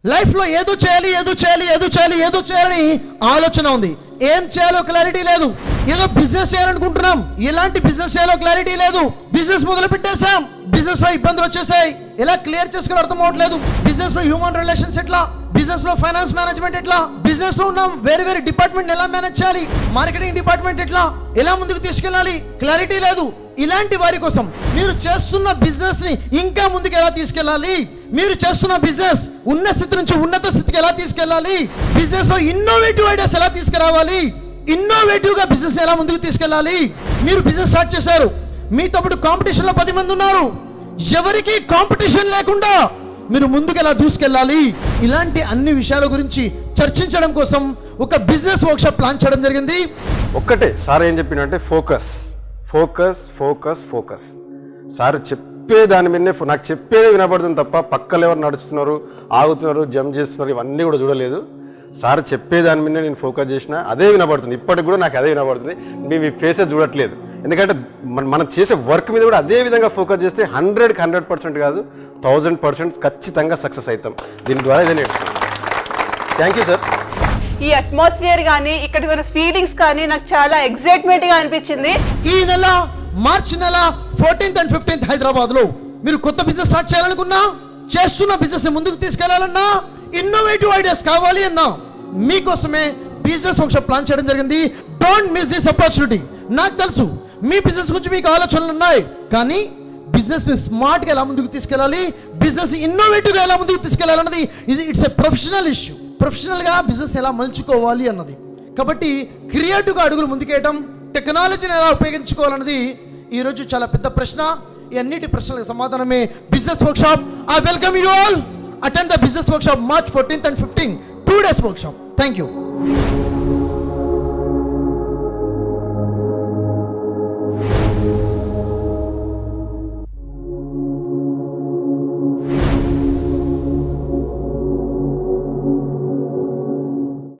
లైఫ్లో ఏదో చేయాలి ఏదో చేయాలి ఏదో చేయాలి ఏదో చేయాలని ఆలోచన ఉంది ఏం చేయాలో క్లారిటీ లేదు ఏదో బిజినెస్ చేయాలనుకుంటున్నాం ఎలాంటి బిజినెస్ చేయాలో క్లారిటీ లేదు బిజినెస్ మొదలు పెట్టేశాం బిజినెస్ లో ఇబ్బందులు వచ్చేసాయి ఎలా క్లియర్ చేసుకుని అర్థం అవ్వట్లేదు బిజినెస్ లో హ్యూమన్ రిలేషన్స్ ఎట్లా బిజినెస్ లో ఫైనాన్స్ మేనేజ్మెంట్ ఎట్లా బిజినెస్ లో ఉన్న వేరే వేరే డిపార్ట్మెంట్ ఎలా మేనేజ్ చేయాలి మార్కెటింగ్ డిపార్ట్మెంట్ ఎట్లా ఎలా ముందుకు తీసుకెళ్ళాలి క్లారిటీ లేదు ఇలాంటి వారి కోసం మీరు చేస్తున్న బిజినెస్ ని ఇంకా ముందుకు ఎలా తీసుకెళ్ళాలి మీరు చేస్తున్న బిజినెస్ ఉన్న స్థితి నుంచి ఉన్నత స్థితికి ఎలా తీసుకెళ్ళాలి బిజినెస్ లో ఇన్నోవేటివ్ ఐడియాస్ ఎలా తీసుకురావాలి ఇన్నోవేటివ్ గా బిజినెస్ ఎలా ముందుకు తీసుకెళ్ళాలి మీరు బిజినెస్ స్టార్ట్ చేశారు మీతో పాటు కాంపిటీషన్ లో పది మంది ఉన్నారు ఎవరికి కాంపిటీషన్ లేకుండా మీరు ముందుకు ఎలా దూసుకెళ్ళాలి ఇలాంటి అన్ని విషయాల గురించి చర్చించడం కోసం ఒక బిజినెస్ వర్క్షాప్ ప్లాన్ చేయడం జరిగింది ఒక్కటే సార్ ఏం చెప్పిండంటే focus focus focus focus sir చెప్పే దాని మీదనే ఫో- నాకు చెప్పేదే వినపడుతుంది తప్ప పక్కలు ఎవరు నడుస్తున్నారు ఆగుతున్నారు జంప్ చేస్తున్నారు ఇవన్నీ కూడా చూడలేదు సార్ చెప్పే దాని మీదనే నేను ఫోకస్ చేసిన అదే వినపడుతుంది ఇప్పటికి కూడా నాకు అదే వినపడుతుంది మేము ఈ ఫేసెస్ చూడట్లేదు ఎందుకంటే మన- మనం చేసే వర్క్ మీద కూడా అదే విధంగా ఫోకస్ చేస్తే హండ్రెడ్కి హండ్రెడ్ పర్సెంట్ కాదు థౌజండ్ పర్సెంట్ ఖచ్చితంగా సక్సెస్ అవుతాం దీని ద్వారా ఇదే నేర్చుకున్నాం థ్యాంక్ యూ సార్ ఈ అట్మాస్ఫియర్ కానీ ఇక్కడ ఉన్న ఫీలింగ్స్ కానీ నాకు చాలా ఎగ్జైట్మెంట్ గా అనిపించింది ఈ నెల మార్చి నెల ఫోర్టీన్త్ అండ్ ఫిఫ్టీన్త్ హైదరాబాద్ లో మీరు కొత్త బిజినెస్ స్టార్ట్ చేయాలనుకున్నా చేస్తున్న బిజినెస్ ముందుకు తీసుకెళ్లాలన్నా ఇన్నోవేటివ్ ఐడియాస్ కావాలి అన్నా మీకోసమే బిజినెస్ వర్క్షాప్ ప్లాన్ చేయడం జరిగింది డోంట్ మిస్ దిస్ ఆపర్చునిటీ నాకు తెలుసు మీ బిజినెస్ గురించి మీకు ఆలోచనలు ఉన్నాయి కానీ బిజినెస్ స్మార్ట్గా ఎలా ముందుకు తీసుకెళ్ళాలి బిజినెస్ ఇన్నోవేటివ్గా ఎలా ముందుకు తీసుకెళ్ళాలన్నది ఇది ఇట్స్ ఎ ప్రొఫెషనల్ ఇష్యూ ప్రొఫెషనల్గా బిజినెస్ ఎలా మలుచుకోవాలి అన్నది కాబట్టి క్రియేటివ్గా అడుగులు ముందుకేయటం టెక్నాలజీని ఎలా ఉపయోగించుకోవాలన్నది ఈరోజు చాలా పెద్ద ప్రశ్న ఈ అన్నిటి ప్రశ్నలకు సమాధానమే business workshop I welcome you all attend the business workshop March fourteenth and fifteen two days workshop thank you